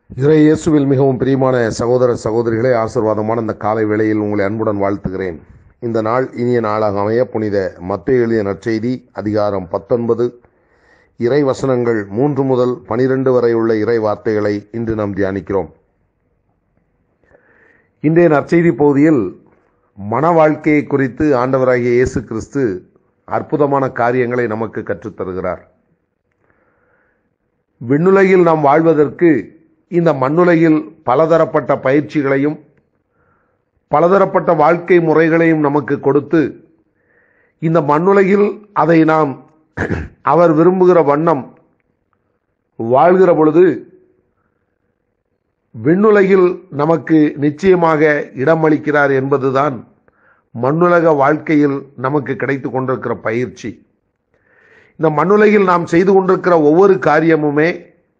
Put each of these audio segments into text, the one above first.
இறை இயேசுவில் மிகவும் பிரியமான சகோதர சகோதரிகளே ஆசீர்வாதமான இந்த காலை வேளையில் உங்களை அன்புடன் வாழ்த்துகிறேன் இந்த நாள் இனிய நாளாக அமைய புனித மத்திய எழுதிய நற்செய்தி அதிகாரம் பத்தொன்பது இறை வசனங்கள் மூன்று முதல் பனிரெண்டு வரை உள்ள இறை வார்த்தைகளை இன்று நாம் தியானிக்கிறோம் இன்றைய நற்செய்தி பகுதியில் மன வாழ்க்கையை குறித்து ஆண்டவராகிய இயேசு கிறிஸ்து அற்புதமான காரியங்களை நமக்கு கற்றுத் தருகிறார் விண்ணுலகில் நாம் வாழ்வதற்கு இந்த மண்ணுலகில் பலதரப்பட்ட பயிற்சிகளையும் பலதரப்பட்ட வாழ்க்கை முறைகளையும் நமக்கு கொடுத்து இந்த மண்ணுலகில் அதை நாம் அவர் விரும்புகிற வண்ணம் வாழ்கிற பொழுது விண்ணுலகில் நமக்கு நிச்சயமாக இடமளிக்கிறார் என்பதுதான் மண்ணுலக வாழ்க்கையில் நமக்கு கிடைத்து கொண்டிருக்கிற பயிற்சி இந்த மண்ணுலகில் நாம் செய்து கொண்டிருக்கிற ஒவ்வொரு காரியமுமே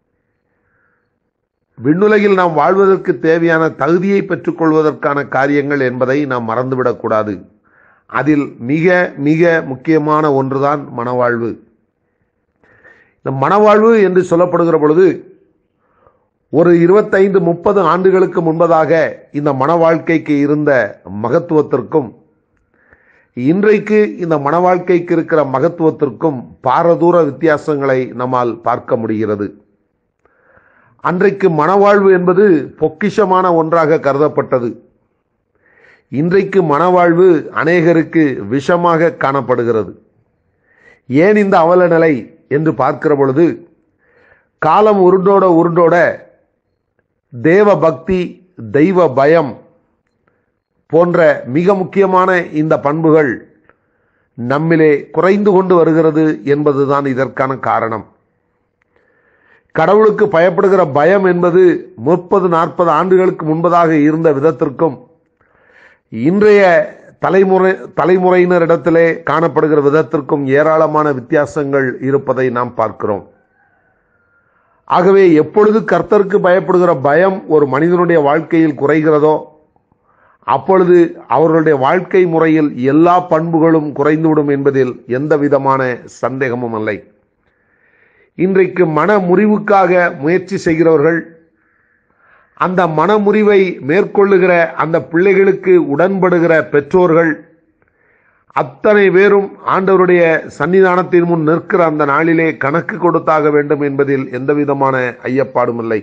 விண்ணுலகில் நாம் வாழ்வதற்கு தேவையான தகுதியை பெற்றுக்கொள்வதற்கான காரியங்கள் என்பதை நாம் மறந்துவிடக்கூடாது அதில் மிக மிக முக்கியமான ஒன்றுதான் மனவாழ்வு இந்த மனவாழ்வு என்று சொல்லப்படுகிற பொழுது ஒரு இருபத்தைந்து முப்பது ஆண்டுகளுக்கு முன்பதாக இந்த மன வாழ்க்கைக்கு இருந்த மகத்துவத்திற்கும் இன்றைக்கு இந்த மன வாழ்க்கைக்கு இருக்கிற மகத்துவத்திற்கும் பாரதூர வித்தியாசங்களை நம்மால் பார்க்க முடிகிறது அன்றைக்கு மனவாழ்வு என்பது பொக்கிஷமான ஒன்றாக கருதப்பட்டது இன்றைக்கு மனவாழ்வு அநேகருக்கு விஷமாக காணப்படுகிறது ஏன் இந்த அவல நிலை என்று பார்க்கிற பொழுது காலம் உருண்டோட உருண்டோட தேவ பக்தி தெய்வ பயம் போன்ற மிக முக்கியமான இந்த பண்புகள் நம்மிலே குறைந்து கொண்டு வருகிறது என்பதுதான் இதற்கான காரணம் கடவுளுக்கு பயப்படுகிற பயம் என்பது முப்பது நாற்பது ஆண்டுகளுக்கு முன்பதாக இருந்த விதத்திற்கும் இன்றைய தலைமுறை தலைமுறையினரிடத்திலே காணப்படுகிற விதத்திற்கும் ஏராளமான வித்தியாசங்கள் இருப்பதை நாம் பார்க்கிறோம் ஆகவே எப்பொழுது கர்த்தருக்கு பயப்படுகிற பயம் ஒரு மனிதனுடைய வாழ்க்கையில் குறைகிறதோ அப்பொழுது அவர்களுடைய வாழ்க்கை முறையில் எல்லா பண்புகளும் குறைந்துவிடும் என்பதில் எந்த விதமான சந்தேகமும் இல்லை இன்றைக்கு மன முறிவுக்காக முயற்சி செய்கிறவர்கள் அந்த மனமுறிவை மேற்கொள்ளுகிற அந்த பிள்ளைகளுக்கு உடன்படுகிற பெற்றோர்கள் அத்தனை பேரும் ஆண்டவருடைய சன்னிதானத்தின் முன் நிற்கிற அந்த நாளிலே கணக்கு கொடுத்தாக வேண்டும் என்பதில் எந்த விதமான ஐயப்பாடும் இல்லை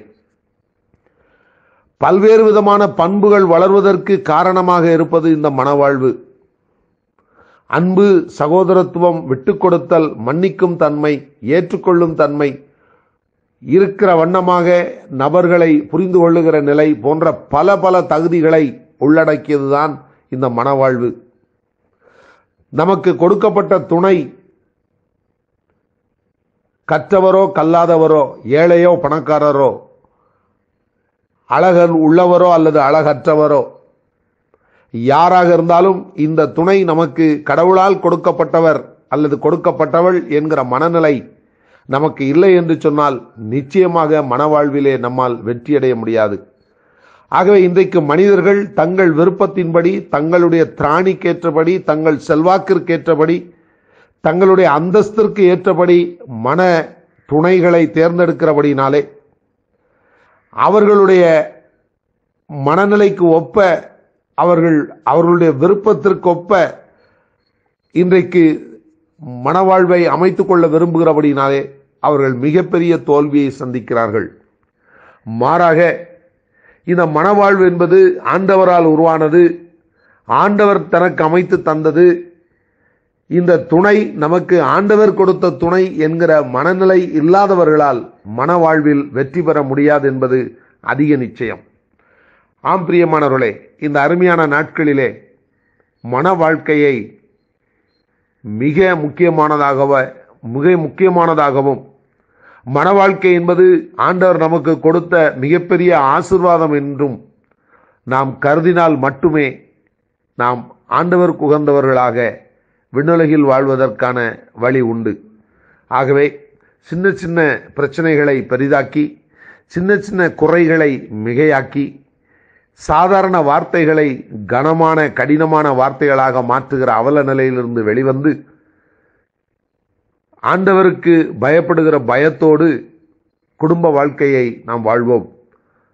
பல்வேறு விதமான பண்புகள் வளர்வதற்கு காரணமாக இருப்பது இந்த மனவாழ்வு அன்பு சகோதரத்துவம் விட்டு கொடுத்தல் மன்னிக்கும் தன்மை ஏற்றுக்கொள்ளும் தன்மை இருக்கிற வண்ணமாக நபர்களை புரிந்து கொள்ளுகிற நிலை போன்ற பல பல தகுதிகளை உள்ளடக்கியதுதான் இந்த மனவாழ்வு நமக்கு கொடுக்கப்பட்ட துணை கற்றவரோ கல்லாதவரோ ஏழையோ பணக்காரரோ அழகர் உள்ளவரோ அல்லது அழகற்றவரோ யாராக இருந்தாலும் இந்த துணை நமக்கு கடவுளால் கொடுக்கப்பட்டவர் அல்லது கொடுக்கப்பட்டவள் என்கிற மனநிலை நமக்கு இல்லை என்று சொன்னால் நிச்சயமாக மனவாழ்விலே நம்மால் வெற்றியடைய முடியாது ஆகவே இன்றைக்கு மனிதர்கள் தங்கள் விருப்பத்தின்படி தங்களுடைய திராணிக்கேற்றபடி தங்கள் செல்வாக்கிற்கேற்றபடி தங்களுடைய அந்தஸ்திற்கு ஏற்றபடி மன துணைகளை தேர்ந்தெடுக்கிறபடினாலே அவர்களுடைய மனநிலைக்கு ஒப்ப அவர்கள் அவர்களுடைய விருப்பத்திற்கு ஒப்ப இன்றைக்கு மனவாழ்வை அமைத்துக் கொள்ள விரும்புகிறபடினாலே அவர்கள் மிகப்பெரிய தோல்வியை சந்திக்கிறார்கள் மாறாக இந்த மனவாழ்வு என்பது ஆண்டவரால் உருவானது ஆண்டவர் தனக்கு அமைத்து தந்தது இந்த துணை நமக்கு ஆண்டவர் கொடுத்த துணை என்கிற மனநிலை இல்லாதவர்களால் மனவாழ்வில் வெற்றி பெற முடியாது என்பது அதிக நிச்சயம் ஆம் பிரியமானவர்களே இந்த அருமையான நாட்களிலே மன வாழ்க்கையை மிக முக்கியமானதாகவ மிக முக்கியமானதாகவும் மன வாழ்க்கை என்பது ஆண்டவர் நமக்கு கொடுத்த மிகப்பெரிய ஆசிர்வாதம் என்றும் நாம் கருதினால் மட்டுமே நாம் ஆண்டவர் குகந்தவர்களாக விண்ணுலகில் வாழ்வதற்கான வழி உண்டு ஆகவே சின்ன சின்ன பிரச்சனைகளை பெரிதாக்கி சின்ன சின்ன குறைகளை மிகையாக்கி சாதாரண வார்த்தைகளை கனமான கடினமான வார்த்தைகளாக மாற்றுகிற அவல நிலையிலிருந்து வெளிவந்து ஆண்டவருக்கு பயப்படுகிற பயத்தோடு குடும்ப வாழ்க்கையை நாம் வாழ்வோம்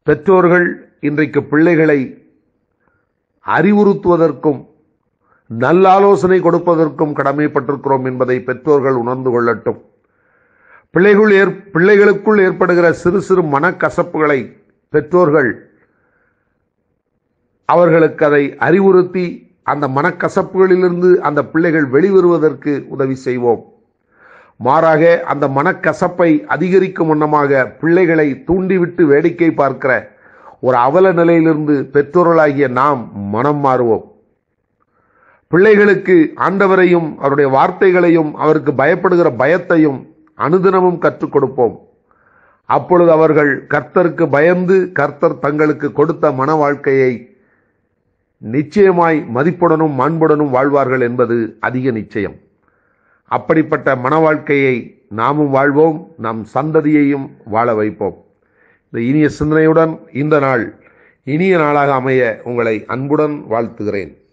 பெற்றோர்கள் இன்றைக்கு பிள்ளைகளை அறிவுறுத்துவதற்கும் நல்ல ஆலோசனை கொடுப்பதற்கும் கடமைப்பட்டிருக்கிறோம் என்பதை பெற்றோர்கள் உணர்ந்து கொள்ளட்டும் பிள்ளைகள் ஏற் பிள்ளைகளுக்குள் ஏற்படுகிற சிறு சிறு மனக்கசப்புகளை பெற்றோர்கள் அவர்களுக்கு அதை அறிவுறுத்தி அந்த மனக்கசப்புகளிலிருந்து அந்த பிள்ளைகள் வெளிவருவதற்கு உதவி செய்வோம் மாறாக அந்த மனக்கசப்பை அதிகரிக்கும் வண்ணமாக பிள்ளைகளை தூண்டிவிட்டு வேடிக்கை பார்க்கிற ஒரு அவல நிலையிலிருந்து பெற்றோர்களாகிய நாம் மனம் மாறுவோம் பிள்ளைகளுக்கு ஆண்டவரையும் அவருடைய வார்த்தைகளையும் அவருக்கு பயப்படுகிற பயத்தையும் அனுதினமும் கற்றுக் கொடுப்போம் அப்பொழுது அவர்கள் கர்த்தருக்கு பயந்து கர்த்தர் தங்களுக்கு கொடுத்த மன வாழ்க்கையை நிச்சயமாய் மதிப்புடனும் மாண்புடனும் வாழ்வார்கள் என்பது அதிக நிச்சயம் அப்படிப்பட்ட மன வாழ்க்கையை நாமும் வாழ்வோம் நம் சந்ததியையும் வாழ வைப்போம் இந்த இனிய சிந்தனையுடன் இந்த நாள் இனிய நாளாக அமைய உங்களை அன்புடன் வாழ்த்துகிறேன்